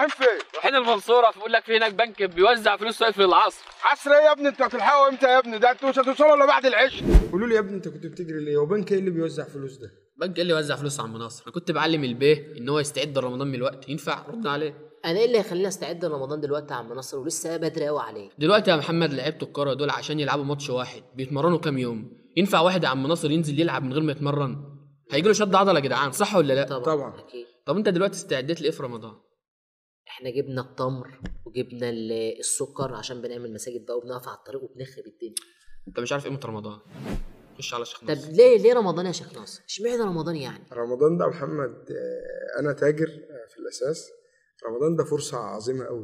رايحين فين؟ رايحين المنصوره بيقول لك في هناك بنك بيوزع فلوس في العصر عصر ايه يا ابني انتوا هتلحقوا امتى يا ابني ده انتوا مش هتوصلوا الا بعد العشاء قولوا لي يا ابني انت كنت بتجري ليه وبنك ايه اللي بيوزع فلوس ده بنك اللي يوزع فلوس عم ناصر انا كنت بعلم البيه ان هو يستعد لرمضان من الوقت ينفع رد عليه انا ايه اللي هيخليني استعد لرمضان دلوقتي يا عم نصر ولسه بدري قوي عليه دلوقتي يا محمد لعيبه الكوره دول عشان يلعبوا ماتش واحد بيتمرنوا كام يوم ينفع واحد يا عم ناصر ينزل يلعب من غير ما يتمرن هيجي له شد عضله يا جدعان صح ولا لا طبعا طبعا. اكيد طب انت دلوقتي استعديت لايه في رمضان احنا جبنا التمر وجبنا ال- السكر عشان بنعمل مساجد بقى وبنقف على الطريق وبنخرب الدنيا انت مش عارف قيمه رمضان خش على شيخ طب ناصر ليه ليه رمضان يا شيخ ناصر اشمعنى رمضان يعني رمضان ده يا محمد آه، انا تاجر آه، في الاساس رمضان ده فرصه عظيمه قوي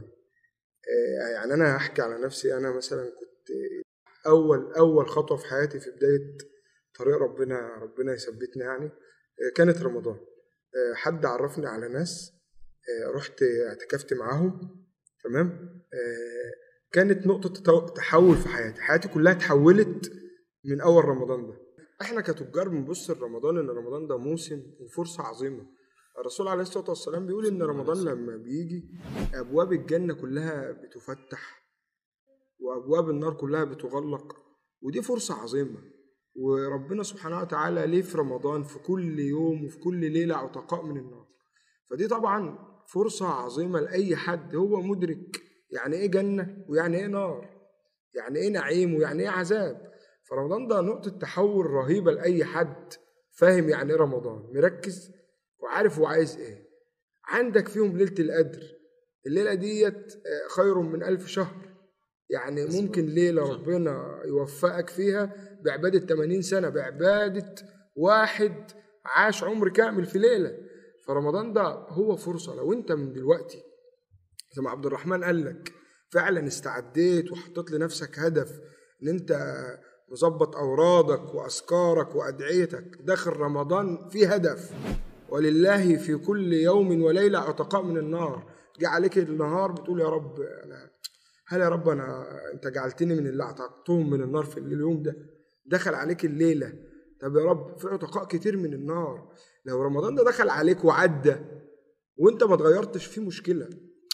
آه، يعني انا هحكي على نفسي انا مثلا كنت اول اول خطوه في حياتي في بدايه طريق ربنا ربنا يثبتني يعني آه، كانت رمضان آه، حد عرفني على ناس آه، رحت اعتكفت معاهم تمام آه، كانت نقطه تطو- تحول في حياتي حياتي كلها اتحولت من اول رمضان ده احنا كتجار بنبص لرمضان ان رمضان ده موسم وفرصه عظيمه الرسول عليه الصلاه والسلام بيقول ان رمضان لما بيجي ابواب الجنه كلها بتفتح وابواب النار كلها بتغلق ودي فرصه عظيمه وربنا سبحانه وتعالى ليه في رمضان في كل يوم وفي كل ليله عتقاء من النار فدي طبعا فرصه عظيمه لاي حد هو مدرك يعني ايه جنه ويعني ايه نار يعني ايه نعيم ويعني ايه عذاب فرمضان ده نقطة تحول رهيبة لأي حد فاهم يعني ايه رمضان مركز وعارف هو عايز ايه عندك فيهم ليلة القدر الليلة ديت آه، خير من ألف شهر يعني ممكن ليلة ربنا يوفقك فيها بعبادة 80 سنة بعبادة واحد عاش عمر كامل في ليلة فرمضان ده هو فرصة لو انت من دلوقتي زي ما عبد الرحمن قال لك فعلا استعديت وحطيت لنفسك هدف ان انت مظبط اورادك واذكارك وادعيتك داخل رمضان في هدف ولله في كل يوم وليله عتقاء من النار جه عليك النهار بتقول يا رب انا هل يا رب انا انت جعلتني من اللي اعتقتهم من النار في اليوم ده دخل عليك الليله طب يا رب في عتقاء كتير من النار لو رمضان ده دخل عليك وعدى وانت ما اتغيرتش في مشكله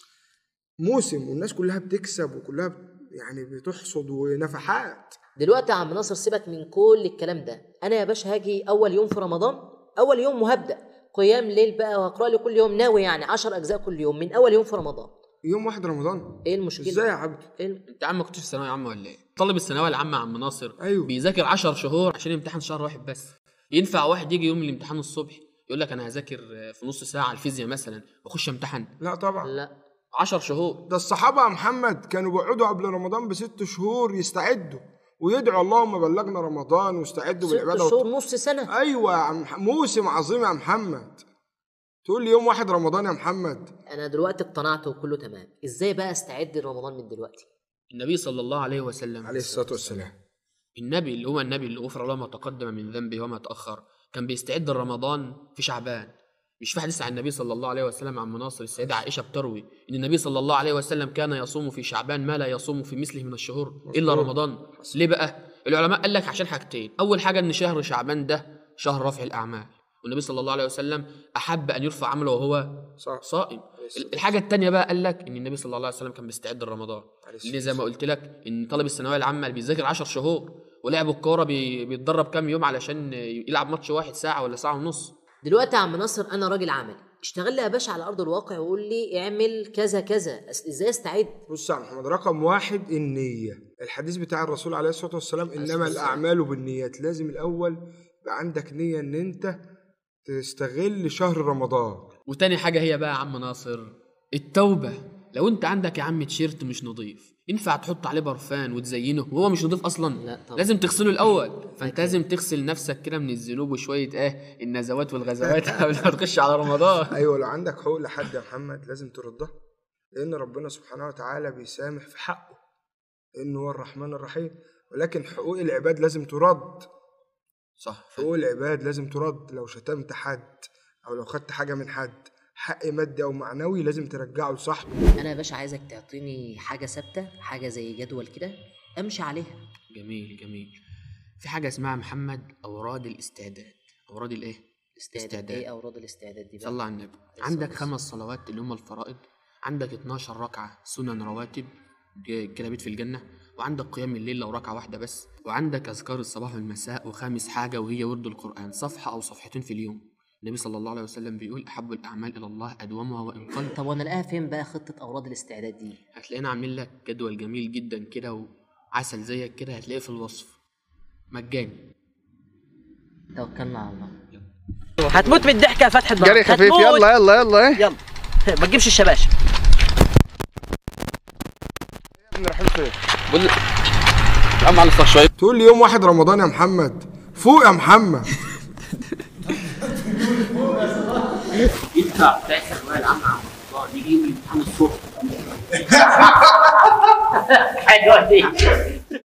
موسم والناس كلها بتكسب وكلها بت- يعني بتحصد ونفحات دلوقتي يا عم ناصر سيبك من كل الكلام ده انا يا باشا هاجي اول يوم في رمضان اول يوم وهبدا قيام ليل بقى وهقرا لي كل يوم ناوي يعني 10 اجزاء كل يوم من اول يوم في رمضان يوم واحد رمضان ايه المشكله ازاي يا عبد إيه الم- انت يا عم ما كنتش في ثانويه عامه ولا ايه طالب الثانويه العامه يا عم ناصر أيوه. بيذاكر 10 شهور عشان يمتحن شهر واحد بس ينفع واحد يجي يوم الامتحان الصبح يقول لك انا هذاكر في نص ساعه الفيزياء مثلا واخش امتحن لا طبعا لا 10 شهور ده الصحابه يا محمد كانوا بيقعدوا قبل رمضان بست شهور يستعدوا ويدعوا اللهم بلغنا رمضان واستعدوا ست بالعباده شهور نص سنه ايوه يا عم مح- موسم عظيم يا محمد تقول لي يوم واحد رمضان يا محمد انا دلوقتي اقتنعت وكله تمام ازاي بقى استعد لرمضان من دلوقتي النبي صلى الله عليه وسلم عليه الصلاه والسلام النبي اللي هو النبي اللي غفر له ما تقدم من ذنبه وما تأخر كان بيستعد لرمضان في شعبان مش في حديث عن النبي صلى الله عليه وسلم عن مناصر السيدة عائشة بتروي إن النبي صلى الله عليه وسلم كان يصوم في شعبان ما لا يصوم في مثله من الشهور إلا رمضان ليه بقى؟ العلماء قال لك عشان حاجتين أول حاجة إن شهر شعبان ده شهر رفع الأعمال والنبي صلى الله عليه وسلم أحب أن يرفع عمله وهو صح صائم الحاجة التانية بقى قال لك إن النبي صلى الله عليه وسلم كان بيستعد لرمضان عليه الصلاة ليه زي ما قلت لك إن طالب الثانوية العامة اللي بيذاكر 10 شهور ولعب الكورة بي... بيتدرب كام يوم علشان يلعب ماتش واحد ساعة ولا ساعة ونص دلوقتي يا عم ناصر انا راجل عملي اشتغل لي يا باشا على ارض الواقع وقول لي اعمل كذا كذا أس- ازاي استعد بص يا محمد رقم واحد النية الحديث بتاع الرسول عليه الصلاة والسلام إنما الأعمال بالنيات لازم الأول يبقى عندك نية إن أنت تستغل شهر رمضان وتاني حاجة هي بقى يا عم ناصر التوبة لو انت عندك يا عم تيشيرت مش نظيف ينفع تحط عليه برفان وتزينه وهو مش نظيف اصلا لا طبعا. لازم تغسله الاول فانت لازم تغسل نفسك كده من الذنوب وشويه ايه النزوات والغزوات قبل ما تخش على رمضان أيوة لو عندك حقوق لحد يا محمد لازم تردها لأن ربنا سبحانه وتعالى بيسامح في حقه لأنه هو الرحمن الرحيم ولكن حقوق العباد لازم ترد صح حقوق العباد لازم ترد لو شتمت حد أو لو خدت حاجة من حد حق مادي أو معنوي لازم ترجعه لصاحبه انا يا باشا عايزك تعطيني حاجه ثابته حاجه زي جدول كده امشي عليها جميل جميل في حاجه اسمها محمد اوراد الاستعداد اوراد الايه استعداد استعداد. ايه اوراد الاستعداد دي بقى صلى على النبي عندك خمس صلوات اللي هم الفرائض عندك 12 ركعة سنن رواتب ج- كده بيت في الجنة وعندك قيام الليل لو ركعة واحدة بس وعندك أذكار الصباح والمساء وخامس حاجة وهي ورد القرآن صفحة أو صفحتين في اليوم النبي صلى الله عليه وسلم بيقول أحب الأعمال إلى الله أدومها وإن قل طب وانا الاقيها فين بقى خطه اوراد الاستعداد دي هتلاقينا عاملين لك جدول جميل جدا كده وعسل زيك كده هتلاقيه في الوصف مجاني توكلنا على الله هتموت من الضحك يا فتحي النهار جري خفيف هتموت. يلا يلا يلا ايه يلا ما تجيبش الشباشب رايحين فين يا عم على شوية تقول لي يوم واحد رمضان يا محمد فوق يا محمد ينفع بتاع الثانوية العامة على رمضان يجي يوم الامتحان الصبح حلوه دي